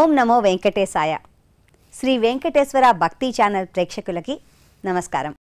ఓం నమో వెంకటేశాయ శ్రీ వెంకటేశ్వర భక్తి ఛానల్ ప్రేక్షకులకి నమస్కారం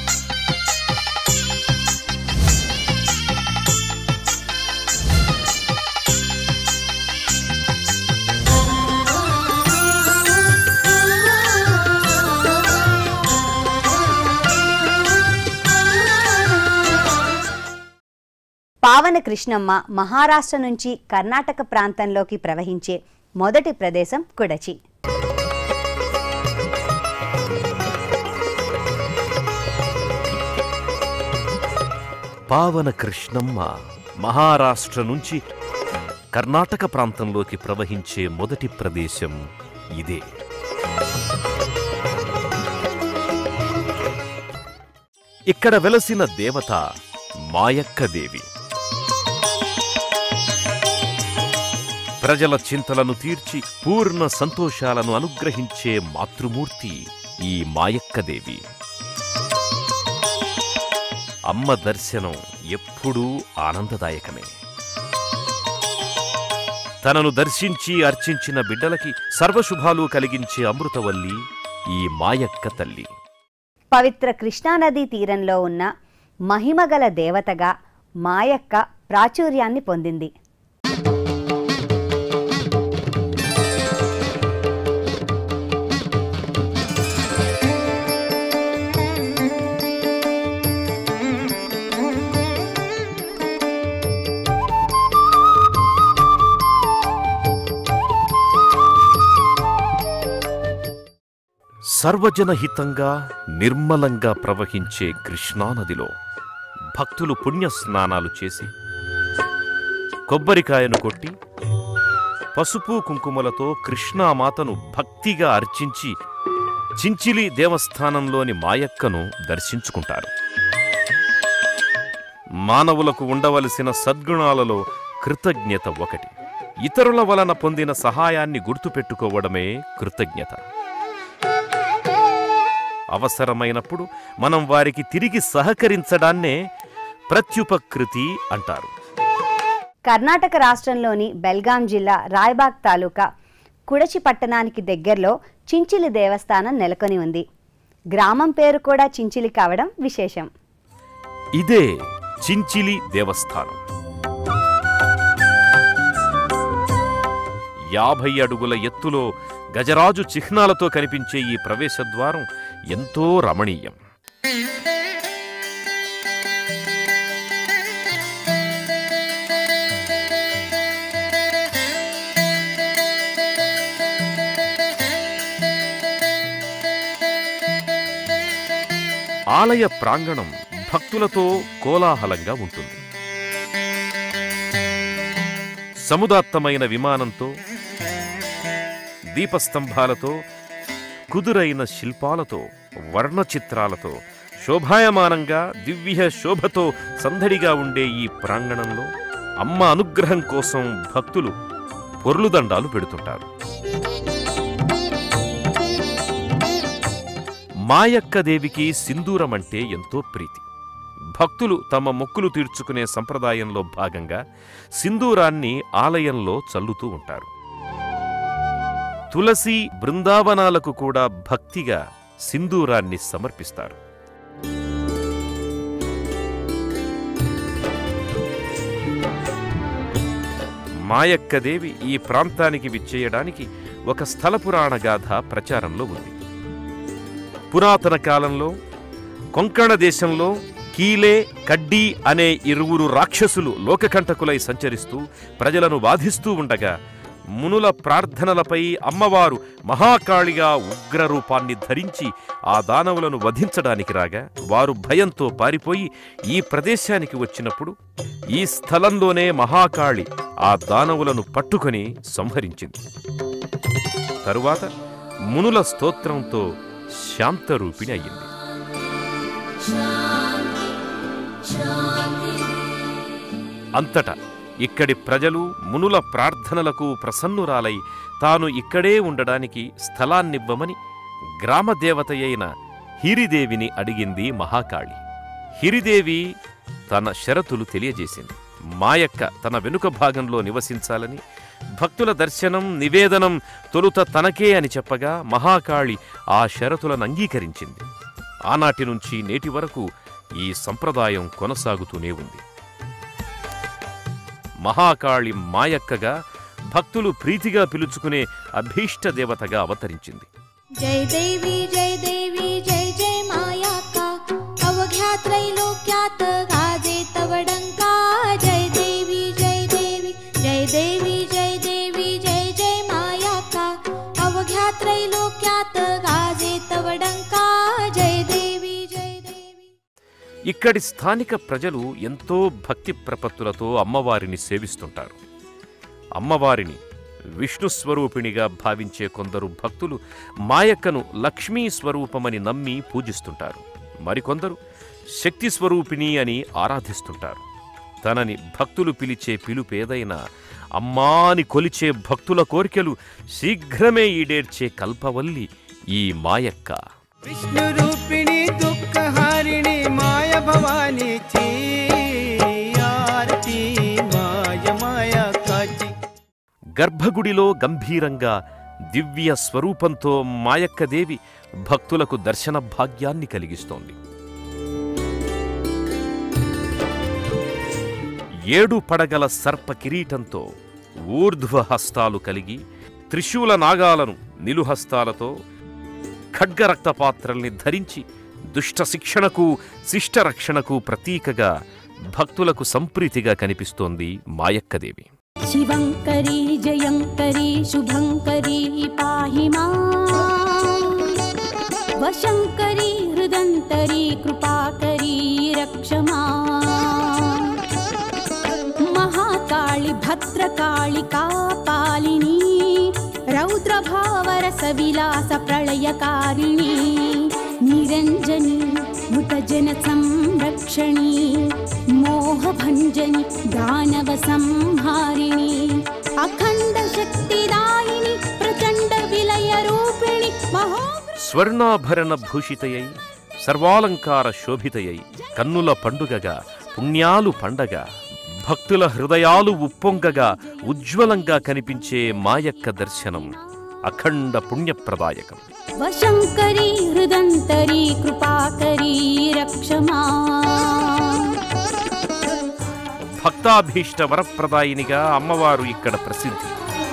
పావన కృష్ణమ్మ మహారాష్ట్ర నుంచి కర్ణాటక ప్రాంతంలోకి ప్రవహించే మొదటి ప్రదేశం కుడచి పావన కృష్ణమ్మ మహారాష్ట్ర నుంచి కర్ణాటక ప్రాంతంలోకి ప్రవహించే మొదటి ప్రదేశం ఇదే ఇక్కడ వెలసిన దేవత మాయక్క దేవి ప్రజల చింతలను తీర్చి పూర్ణ సంతోషాలను అనుగ్రహించే మాతృమూర్తి ఈ మాయక్క దేవి అమ్మ దర్శనం ఎప్పుడూ ఆనందదాయకమే తనను దర్శించి అర్చించిన బిడ్డలకి సర్వశుభాలు కలిగించే అమృతవల్లి ఈ మాయక్క తల్లి పవిత్ర కృష్ణానదీ తీరంలో ఉన్న మహిమగల దేవతగా మాయక్క ప్రాచుర్యాన్ని పొందింది సర్వజనహితంగా నిర్మలంగా ప్రవహించే కృష్ణానదిలో భక్తులు పుణ్య స్నానాలు చేసి కొబ్బరికాయను కొట్టి పసుపు కుంకుమలతో కృష్ణామాతను భక్తిగా అర్చించి చించిలి దేవస్థానంలోని మాయక్కను దర్శించుకుంటారు మానవులకు ఉండవలసిన సద్గుణాలలో కృతజ్ఞత ఒకటి ఇతరుల వలన పొందిన సహాయాన్ని గుర్తుపెట్టుకోవడమే కృతజ్ఞత అవసరమైనప్పుడు మనం వారికి తిరిగి సహకరించడాన్నే ప్రత్యుపకృతి అంటారు కర్ణాటక రాష్ట్రంలోని బెల్గాం జిల్లా రాయ్బాగ్ తాలూకా కుడచి పట్టణానికి దగ్గరలో చించిలి దేవస్థానం నెలకొని ఉంది గ్రామం పేరు కూడా చించిలి కావడం విశేషం ఇదే చించిలి దేవస్థానం యాభై అడుగుల ఎత్తులో గజరాజు చిహ్నాలతో కనిపించే ఈ ప్రవేశద్వారం ఎంతో రమణీయం ఆలయ ప్రాంగణం భక్తులతో కోలాహలంగా ఉంటుంది సముదాత్తమైన విమానంతో దీపస్తంభాలతో కుదురైన శిల్పాలతో వర్ణచిత్రాలతో శోభాయమానంగా దివ్య శోభతో సందడిగా ఉండే ఈ ప్రాంగణంలో అమ్మ అనుగ్రహం కోసం భక్తులు పొర్లుదండాలు పెడుతుంటారు మాయక్క దేవికి సింధూరం అంటే ఎంతో ప్రీతి భక్తులు తమ మొక్కులు తీర్చుకునే సంప్రదాయంలో భాగంగా సింధూరాన్ని ఆలయంలో చల్లుతూ ఉంటారు తులసి బృందావనాలకు కూడా భక్తిగా సింధూరాన్ని సమర్పిస్తారు మాయక్కదేవి ఈ ప్రాంతానికి విచ్చేయడానికి ఒక స్థల పురాణ గాథ ప్రచారంలో ఉంది పురాతన కాలంలో కొంకణ దేశంలో కీలే కడ్డీ అనే ఇరువురు రాక్షసులు లోకకంటకులై సంచరిస్తూ ప్రజలను బాధిస్తూ ఉండగా మునుల ప్రార్థనలపై అమ్మవారు మహాకాళిగా ఉగ్ర రూపాన్ని ధరించి ఆ దానవులను వధించడానికి రాగా వారు భయంతో పారిపోయి ఈ ప్రదేశానికి వచ్చినప్పుడు ఈ స్థలంలోనే మహాకాళి ఆ దానవులను పట్టుకొని సంహరించింది తరువాత మునుల స్తోత్రంతో శాంతరూపిణి అయ్యింది అంతటా ఇక్కడి ప్రజలు మునుల ప్రార్థనలకు ప్రసన్నురాలై తాను ఇక్కడే ఉండడానికి స్థలాన్నివ్వమని గ్రామదేవతయైన హిరిదేవిని అడిగింది మహాకాళి హిరిదేవి తన షరతులు తెలియజేసింది మాయక్క తన వెనుక భాగంలో నివసించాలని భక్తుల దర్శనం నివేదనం తొలుత తనకే అని చెప్పగా మహాకాళి ఆ షరతులను అంగీకరించింది ఆనాటి నుంచి నేటి వరకు ఈ సంప్రదాయం కొనసాగుతూనే ఉంది మహాకాళి మాయక్కగా భక్తులు ప్రీతిగా పిలుచుకునే అభీష్ట దేవతగా అవతరించింది जय देवी जय देवी जय जय माया का अवघ्या त्रैलोक्यात गाजे तव डंका जय देवी जय देवी जय देवी जय देवी जय जय माया का अवघ्या त्रैलोक्यात गाजे तव डंका जय देवी जय देवी ఇక్కడి స్థానిక ప్రజలు ఎంతో భక్తి ప్రపత్తులతో అమ్మవారిని సేవిస్తుంటారు అమ్మవారిని విష్ణు స్వరూపిణిగా భావించే కొందరు భక్తులు మాయక్కను లక్ష్మీ స్వరూపమని నమ్మి పూజిస్తుంటారు మరికొందరు శక్తి స్వరూపిణి అని ఆరాధిస్తుంటారు తనని భక్తులు పిలిచే పిలుపేదైనా అమ్మాని కొలిచే భక్తుల కోరికలు శీఘ్రమే ఈడేర్చే కల్పవల్లి ఈ మాయక్క विष्णुरूपिणी दुःखहारिणि माय भवानीची आरती माय माया काची గర్భగుడిలో గంభీరంగా దివ్య స్వరూపంతో మాయక్కదేవి భక్తులకు దర్శన భాగ్యాన్ని కలిగిస్తోంది ఏడు పడగల సర్ప కిరీటంతో ఊర్ధ్వ హస్తాలు కలిగి త్రిశూల నాగాలను నిలుహస్తాలతో ఖడ్గరక్త పాత్రల్ని ధరించి దుష్ట శిక్షణకు శిష్ట రక్షణకు ప్రతీకగా భక్తులకు సంప్రీతిగా కనిపిస్తోంది మాయక్కదేవి शिवङ्करी जयङ्करी शुभङ्करी पाहि मा वशङ्करी हृदन्तरी कृपाकरी रक्ष मा महाकाळि भद्रकाळिका पालिनी रौद्रभावरसविलास प्रलयकारिणी निरञ्जनी मृतजनसंरक्षणी मोहभञ्जनि दानवसंहारिणी अखण्डशक्तिदायिनि प्रचण्डविलयरूपिणि महो స్వర్ణాభరణ భూషితయై సర్వాలంకార శోభితయై కన్నుల పండుగగా పుణ్యాలు పండగ భక్తుల హృదయాలు ఉప్పొంగగా ఉజ్వలంగా కనిపించే మాయక్క దర్శనం అఖండ పుణ్యప్రదాయకం वशङ्करी हृदन्तरी कृपाकरी रक्ष मा భక్తాభీష్ట వరప్రదాయినిగా అమ్మవారు ఇక్కడ ప్రసిద్ధి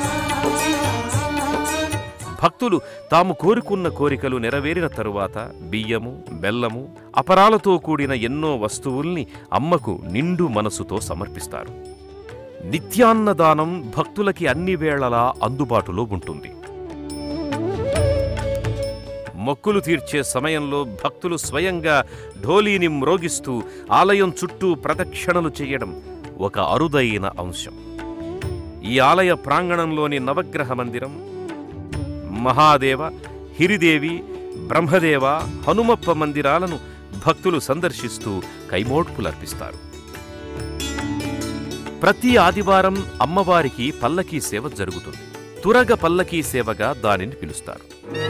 భక్తులు తాము కోరుకున్న కోరికలు నెరవేరిన తరువాత బియ్యము బెల్లము అపరాలతో కూడిన ఎన్నో వస్తువుల్ని అమ్మకు నిండు మనసుతో సమర్పిస్తారు నిత్యాన్నదానం భక్తులకి అన్ని వేళలా అందుబాటులో ఉంటుంది మొక్కులు తీర్చే సమయంలో భక్తులు స్వయంగా ఢోలీని మ్రోగిస్తూ ఆలయం చుట్టూ ప్రదక్షిణలు చేయడం ఒక అరుదైన అంశం ఈ ఆలయ ప్రాంగణంలోని నవగ్రహ మందిరం మహాదేవ హిరిదేవి బ్రహ్మదేవ హనుమప్ప మందిరాలను భక్తులు సందర్శిస్తూ కైమోడ్పులర్పిస్తారు ప్రతి ఆదివారం అమ్మవారికి పల్లకీ సేవ జరుగుతుంది తురగ పల్లకీ సేవగా దానిని పిలుస్తారు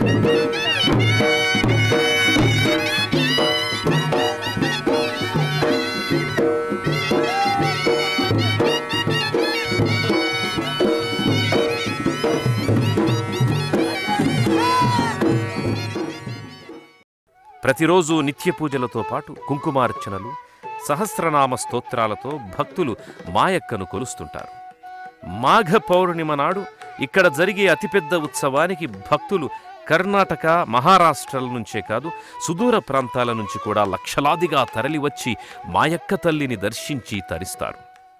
ప్రతిరోజు నిత్య పూజలతో పాటు కుంకుమార్చనలు సహస్రనామ స్తోత్రాలతో భక్తులు మాయక్కను కొలుస్తుంటారు మాఘ పౌర్ణిమ నాడు ఇక్కడ జరిగే అతిపెద్ద ఉత్సవానికి భక్తులు కర్ణాటక మహారాష్ట్రల నుంచే కాదు సుదూర ప్రాంతాల నుంచి కూడా లక్షలాదిగా తరలివచ్చి మాయక్క తల్లిని దర్శించి తరిస్తారు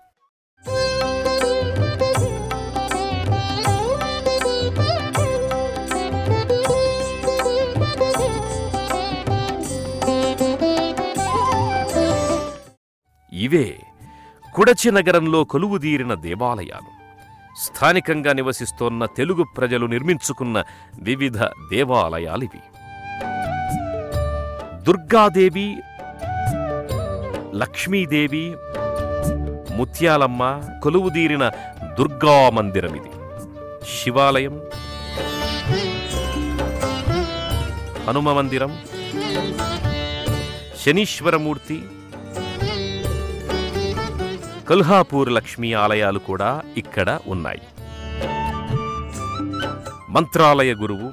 ఇవే కుడచి నగరంలో కొలువుదీరిన దేవాలయాలు స్థానికంగా నివసిస్తోన్న తెలుగు ప్రజలు నిర్మించుకున్న వివిధ దేవాలయాలివి దుర్గాదేవి లక్ష్మీదేవి ముత్యాలమ్మ కొలువుదీరిన దుర్గా మందిరమిది శివాలయం హనుమ మందిరం శనీశ్వరమూర్తి కొల్హాపూర్ లక్ష్మీ ఆలయాలు కూడా ఇక్కడ ఉన్నాయి మంత్రాలయ గురువు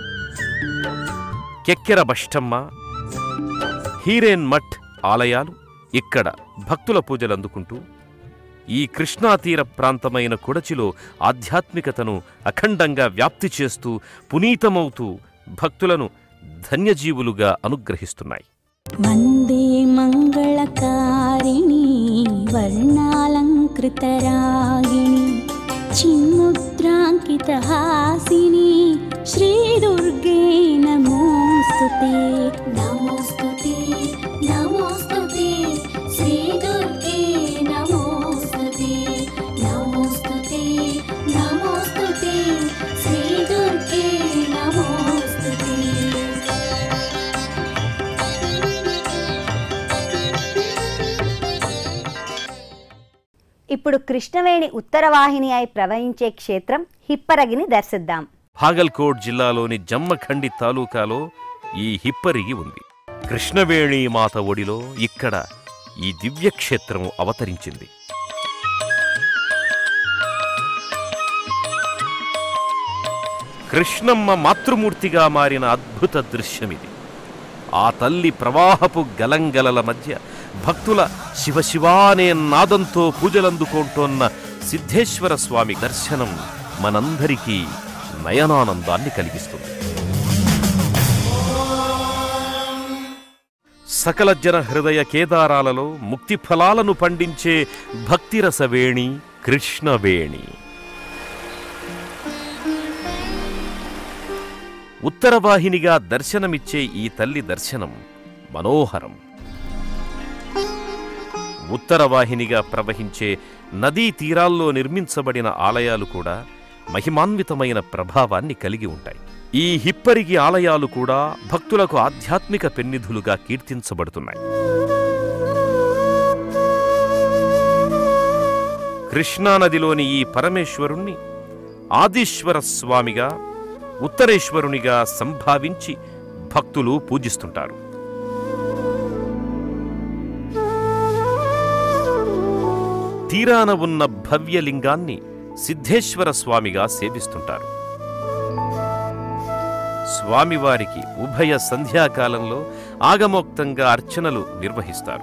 కెక్కెర బష్టమ్మ హీరేన్ మఠ్ ఆలయాలు ఇక్కడ భక్తుల పూజలు అందుకుంటూ ఈ కృష్ణా తీర ప్రాంతమైన కుడచిలో ఆధ్యాత్మికతను అఖండంగా వ్యాప్తి చేస్తూ పునీతమవుతూ భక్తులను ధన్యజీవులుగా అనుగ్రహిస్తున్నాయి वन्दे मङ्गलकारिणी वर्णालङ्कृतरागिणि चिन्मुद्राङ्कितहासिनी श्रीदुर्गे नमोऽस्तु ते नमोऽस्तु ते नमोऽस्तु ते श्रीदुर्गे नमोऽस्तु ते नमोऽस्तु ते नमोऽस्तु ते श्रीदुर्गे नमोऽस्तु ते ఇప్పుడు కృష్ణవేణి ఉత్తరవాహిని అయి ప్రవహించే క్షేత్రం హిప్పరగిని దర్శిద్దాం భాగల్కోట్ జిల్లాలోని జమ్మఖండి తాలూకాలో ఈ హిప్పరిగి ఉంది కృష్ణవేణి మాత ఒడిలో ఇక్కడ ఈ దివ్యక్షేత్రము అవతరించింది కృష్ణమ్మ మాతృమూర్తిగా మారిన అద్భుత దృశ్యమిది ఆ తల్లి ప్రవాహపు గలంగలల మధ్య భక్తుల శివశివానే నాదంతో పూజలందుకుంటోన్న సిద్ధేశ్వర స్వామి దర్శనం మనందరికీ నయనానందాన్ని కలిగిస్తుంది సకల జన హృదయ కేదారాలలో ముక్తి ఫలాలను పండించే భక్తిరసవేణి కృష్ణవేణి ఉత్తరవాహినిగా దర్శనమిచ్చే ఈ తల్లి దర్శనం మనోహరం ఉత్తరవాహినిగా ప్రవహించే నదీ తీరాల్లో నిర్మించబడిన ఆలయాలు కూడా మహిమాన్వితమైన ప్రభావాన్ని కలిగి ఉంటాయి ఈ హిప్పరిగి ఆలయాలు కూడా భక్తులకు ఆధ్యాత్మిక పెన్నిధులుగా కీర్తించబడుతున్నాయి కృష్ణానదిలోని ఈ పరమేశ్వరుణ్ణి ఆదిశ్వర స్వామిగా ఉత్తరేశ్వరునిగా సంభావించి భక్తులు పూజిస్తుంటారు తీరాన ఉన్న భవ్యలింగాన్ని సిద్ధేశ్వర స్వామిగా సేవిస్తుంటారు స్వామివారికి ఉభయ సంధ్యాకాలంలో ఆగమోక్తంగా అర్చనలు నిర్వహిస్తారు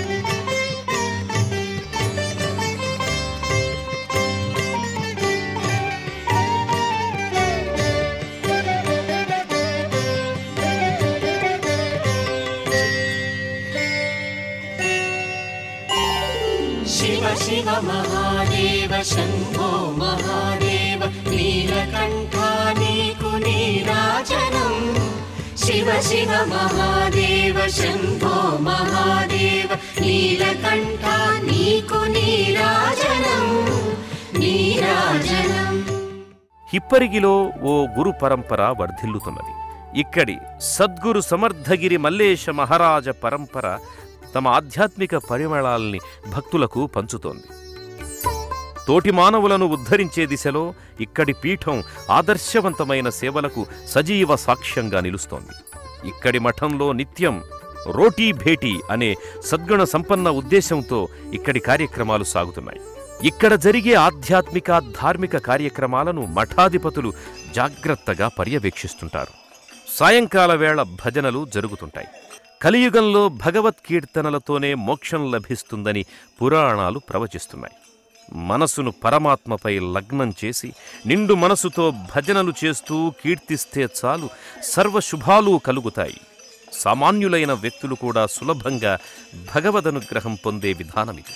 शिव शिव महादेव शम्भो महादेव नीलकण्ठा नीकु नीराजनम् शिव शिव महादेव शम्भो महादेव नीलकण्ठा नीकु नीराजनम् नीराजनम् హిప్పరిగిలో ఓ గురు పరంపర వర్ధిల్లుతున్నది ఇక్కడి సద్గురు సమర్థగిరి మల్లేశ మహారాజ పరంపర తమ ఆధ్యాత్మిక పరిమళాల్ని భక్తులకు పంచుతోంది తోటి మానవులను ఉద్ధరించే దిశలో ఇక్కడి పీఠం ఆదర్శవంతమైన సేవలకు సజీవ సాక్ష్యంగా నిలుస్తోంది ఇక్కడి మఠంలో నిత్యం రోటీ భేటీ అనే సద్గుణ సంపన్న ఉద్దేశంతో ఇక్కడి కార్యక్రమాలు సాగుతున్నాయి ఇక్కడ జరిగే ఆధ్యాత్మిక ధార్మిక కార్యక్రమాలను మఠాధిపతులు జాగ్రత్తగా పర్యవేక్షిస్తుంటారు సాయంకాల వేళ భజనలు జరుగుతుంటాయి కలియుగంలో భగవత్కీర్తనలతోనే మోక్షం లభిస్తుందని పురాణాలు ప్రవచిస్తున్నాయి మనసును పరమాత్మపై లగ్నం చేసి నిండు మనసుతో భజనలు చేస్తూ కీర్తిస్తే చాలు సర్వశుభాలు కలుగుతాయి సామాన్యులైన వ్యక్తులు కూడా సులభంగా భగవదనుగ్రహం పొందే విధానమిది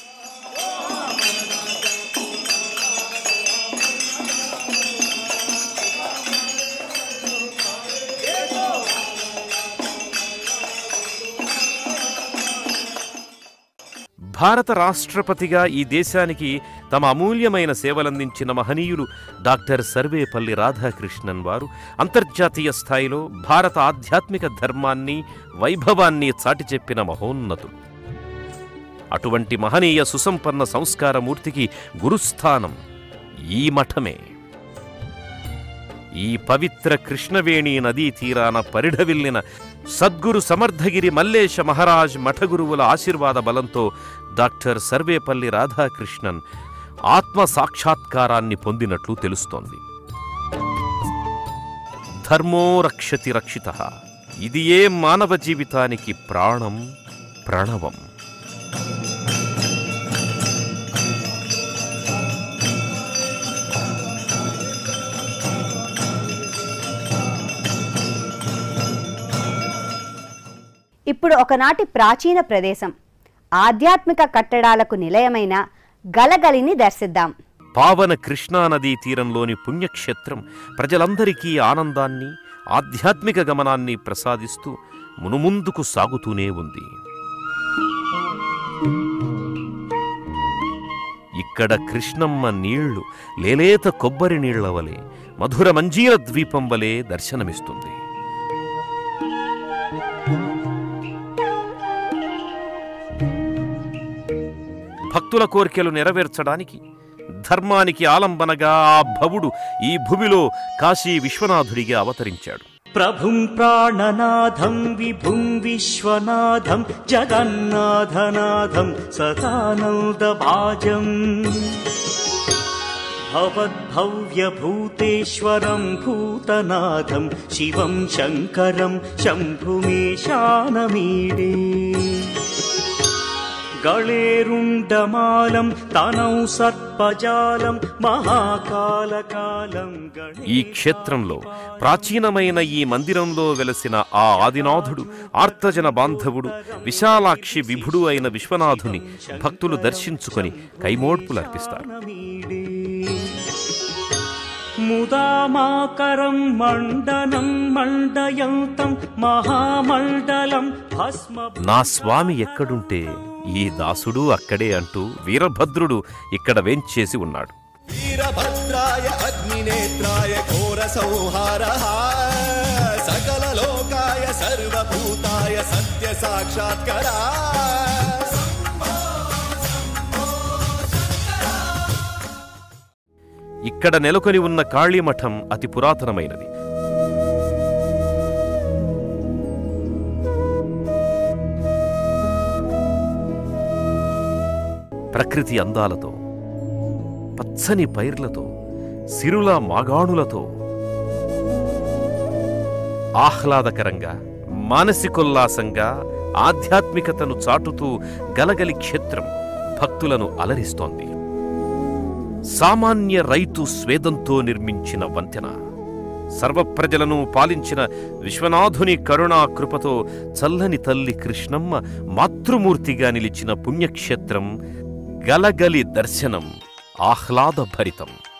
భారత రాష్ట్రపతిగా ఈ దేశానికి తమ అమూల్యమైన సేవలందించిన మహనీయులు డాక్టర్ సర్వేపల్లి రాధాకృష్ణన్ వారు అంతర్జాతీయ స్థాయిలో భారత ఆధ్యాత్మిక ధర్మాన్ని వైభవాన్ని చాటి చెప్పిన మహోన్నతులు అటువంటి మహనీయ సుసంపన్న సంస్కారమూర్తికి గురుస్థానం ఈ మఠమే ఈ పవిత్ర కృష్ణవేణి నదీ తీరాన పరిఢవిల్లిన సద్గురు సమర్థగిరి మల్లేశ మహారాజ్ మఠగురువుల ఆశీర్వాద బలంతో డాక్టర్ సర్వేపల్లి రాధాకృష్ణన్ ఆత్మ సాక్షాత్కారాన్ని పొందినట్లు తెలుస్తోంది ధర్మో రక్షతి రక్షిత ఇది ఏ మానవ జీవితానికి ప్రాణం ప్రణవం ఇప్పుడు ఒకనాటి ప్రాచీన ప్రదేశం ఆధ్యాత్మిక కట్టడాలకు నిలయమైన గలగలిని దర్శిద్దాం పావన కృష్ణానదీ తీరంలోని పుణ్యక్షేత్రం ప్రజలందరికీ ఆనందాన్ని ఆధ్యాత్మిక గమనాన్ని ప్రసాదిస్తూ మునుముందుకు సాగుతూనే ఉంది ఇక్కడ కృష్ణమ్మ నీళ్లు లేలేత కొబ్బరి నీళ్ల వలె మధుర మంజీర ద్వీపం వలె దర్శనమిస్తుంది భక్తుల కోరికలు నెరవేర్చడానికి ధర్మానికి ఆలంబనగా ఆ భవుడు ఈ భూమిలో కాశీ విశ్వనాథుడిగా అవతరించాడు ప్రభుం ప్రాణనాథం విభుం విశ్వనాథం జగన్నాథనాథం సదానందభాజం భవద్భవ్యభూతేశ్వరం భూతనాథం శివం శంకరం శంభుమేశానమీడే గళేరుండమాలం తనౌ సర్పజాలం మహాకాలకాలం ఈ క్షేత్రంలో ప్రాచీనమైన ఈ మందిరంలో వెలసిన ఆ ఆదినాథుడు ఆర్తజన బాంధవుడు విశాలాక్షి విభుడు అయిన విశ్వనాథుని భక్తులు దర్శించుకొని కైమోడ్పులర్పిస్తారు ముదామాకరం మండనం మండయంతం మహామండలం భస్మ నా స్వామి ఎక్కడుంటే ఈ దాసుడు అక్కడే అంటూ వీరభద్రుడు ఇక్కడ వేంచేసి ఉన్నాడు వీరభద్రాయ అగ్నినేత్రాయ ఘోర సంహార సకల లోకాయ సర్వభూతాయ సత్య సాక్షాత్కరా ఇక్కడ నెలకొని ఉన్న కాళీమఠం అతి పురాతనమైనది ప్రకృతి అందాలతో పచ్చని పైర్లతో సిరుల మాగాణులతో ఆహ్లాదకరంగా మానసికోల్లాసంగా ఆధ్యాత్మికతను చాటుతూ గలగలి క్షేత్రం భక్తులను అలరిస్తోంది సామాన్య రైతు స్వేదంతో నిర్మించిన వంతెన సర్వప్రజలను పాలించిన విశ్వనాథుని కరుణా కృపతో చల్లని తల్లి కృష్ణమ్మ మాతృమూర్తిగా నిలిచిన పుణ్యక్షేత్రం గలగలి దర్శనం ఆహ్లాదభరితం